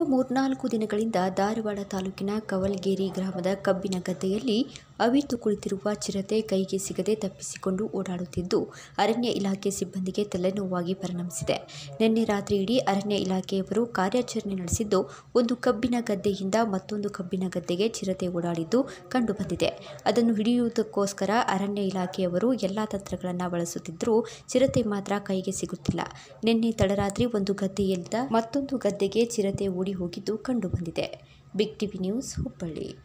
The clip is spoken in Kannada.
ಮೂರ್ನಾಲ್ಕು ದಿನಗಳಿಂದ ಧಾರವಾಡ ತಾಲೂಕಿನ ಕವಲ್ಗೇರಿ ಗ್ರಾಮದ ಕಬ್ಬಿನ ಗದ್ದೆಯಲ್ಲಿ ಅವಿತು ಕುಳಿತಿರುವ ಚಿರತೆ ಕೈಗೆ ಸಿಗದೆ ತಪ್ಪಿಸಿಕೊಂಡು ಓಡಾಡುತ್ತಿದ್ದು ಅರಣ್ಯ ಇಲಾಖೆ ಸಿಬ್ಬಂದಿಗೆ ತಲೆನೋವಾಗಿ ಪರಿಣಮಿಸಿದೆ ನಿನ್ನೆ ರಾತ್ರಿ ಇಡೀ ಅರಣ್ಯ ಇಲಾಖೆಯವರು ಕಾರ್ಯಾಚರಣೆ ನಡೆಸಿದ್ದು ಒಂದು ಕಬ್ಬಿನ ಗದ್ದೆಯಿಂದ ಮತ್ತೊಂದು ಕಬ್ಬಿನ ಗದ್ದೆಗೆ ಚಿರತೆ ಓಡಾಡಿದ್ದು ಕಂಡುಬಂದಿದೆ ಅದನ್ನು ಹಿಡಿಯುವುದಕ್ಕೋಸ್ಕರ ಅರಣ್ಯ ಇಲಾಖೆಯವರು ಎಲ್ಲಾ ತಂತ್ರಗಳನ್ನು ಬಳಸುತ್ತಿದ್ದರೂ ಚಿರತೆ ಮಾತ್ರ ಕೈಗೆ ಸಿಗುತ್ತಿಲ್ಲ ನಿನ್ನೆ ತಡರಾತ್ರಿ ಒಂದು ಗದ್ದೆಯಿಂದ ಮತ್ತೊಂದು ಗದ್ದೆಗೆ ಚಿರತೆ ಓಡಿ ಹೋಗಿದ್ದು ಕಂಡುಬಂದಿದೆ ಬಿಗ್ ಟಿವಿ ನ್ಯೂಸ್ ಹುಬ್ಬಳ್ಳಿ